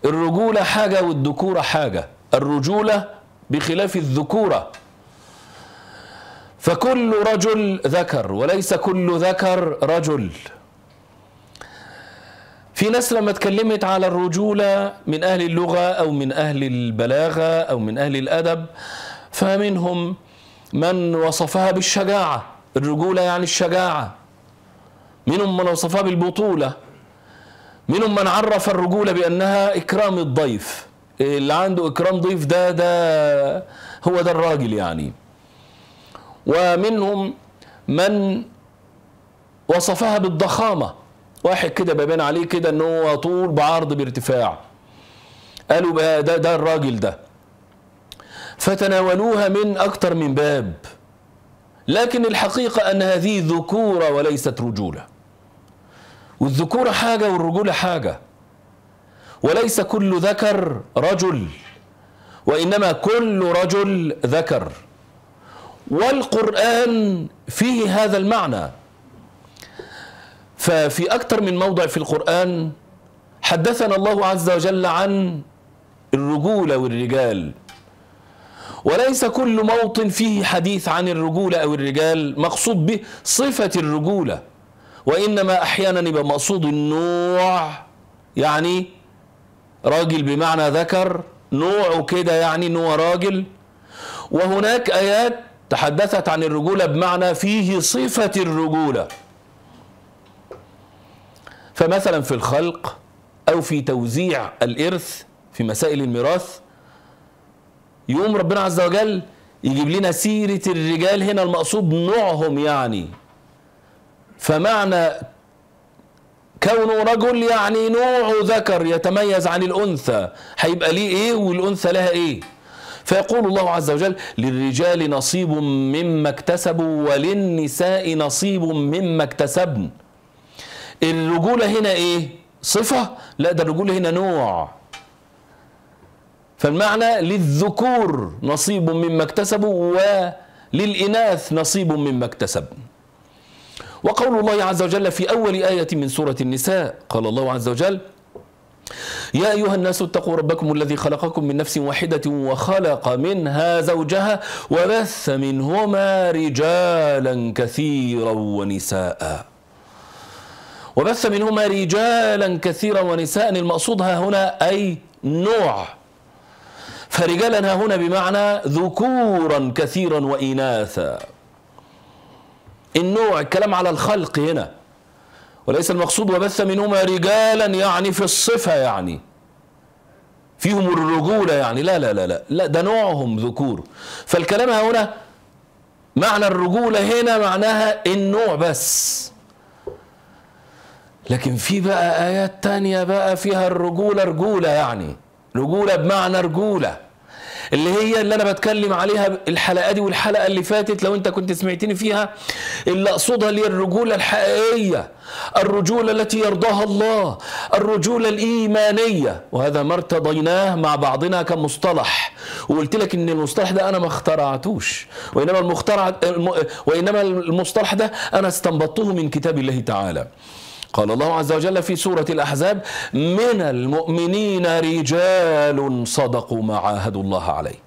الرجولة حاجة والذكورة حاجة الرجولة بخلاف الذكورة فكل رجل ذكر وليس كل ذكر رجل في ناس لما اتكلمت على الرجولة من أهل اللغة أو من أهل البلاغة أو من أهل الأدب فمنهم من وصفها بالشجاعة الرجولة يعني الشجاعة منهم من وصفها بالبطولة منهم من عرف الرجولة بأنها إكرام الضيف اللي عنده إكرام ضيف ده ده هو ده الراجل يعني ومنهم من وصفها بالضخامة واحد كده بيبان عليه كده ان هو طول بعرض بارتفاع قالوا بقى ده ده الراجل ده فتناولوها من اكتر من باب لكن الحقيقة ان هذه ذكورة وليست رجولة والذكورة حاجة والرجولة حاجة وليس كل ذكر رجل وإنما كل رجل ذكر والقرآن فيه هذا المعنى ففي أكثر من موضع في القرآن حدثنا الله عز وجل عن الرجولة والرجال وليس كل موطن فيه حديث عن الرجولة أو الرجال مقصود به صفة الرجولة وإنما أحيانا يبقى مقصود النوع يعني راجل بمعنى ذكر نوعه كده يعني ان هو راجل وهناك آيات تحدثت عن الرجولة بمعنى فيه صفة الرجولة فمثلا في الخلق أو في توزيع الإرث في مسائل الميراث يقوم ربنا عز وجل يجيب لنا سيرة الرجال هنا المقصود نوعهم يعني فمعنى كونه رجل يعني نوع ذكر يتميز عن الأنثى هيبقى ليه إيه والأنثى لها إيه فيقول الله عز وجل للرجال نصيب مما اكتسبوا وللنساء نصيب مما اكتسبن الرجولة هنا إيه صفة لا ده الرجولة هنا نوع فالمعنى للذكور نصيب مما اكتسبوا وللإناث نصيب مما اكتسبن وقول الله عز وجل في أول آية من سورة النساء قال الله عز وجل يا أيها الناس اتقوا ربكم الذي خلقكم من نفس واحدة وخلق منها زوجها وبث منهما رجالا كثيرا ونساء وبث منهما رجالا كثيرا ونساء المقصود ها هنا أي نوع فرجالا ها هنا بمعنى ذكورا كثيرا وإناثا النوع الكلام على الخلق هنا وليس المقصود وبث منهما رجالا يعني في الصفة يعني فيهم الرجولة يعني لا لا لا لا لا ده نوعهم ذكور فالكلام هنا معنى الرجولة هنا معناها النوع بس لكن في بقى آيات تانية بقى فيها الرجولة رجولة يعني رجولة بمعنى رجولة اللي هي اللي انا بتكلم عليها الحلقه دي والحلقه اللي فاتت لو انت كنت سمعتني فيها اللي اقصدها اللي هي الرجوله الحقيقيه الرجوله التي يرضاها الله الرجوله الايمانيه وهذا ما ارتضيناه مع بعضنا كمصطلح وقلت لك ان المصطلح ده انا ما اخترعتوش وانما المخترع وانما المصطلح ده انا استنبطته من كتاب الله تعالى قال الله عز وجل في سورة الأحزاب من المؤمنين رجال صدقوا ما عاهدوا الله عليه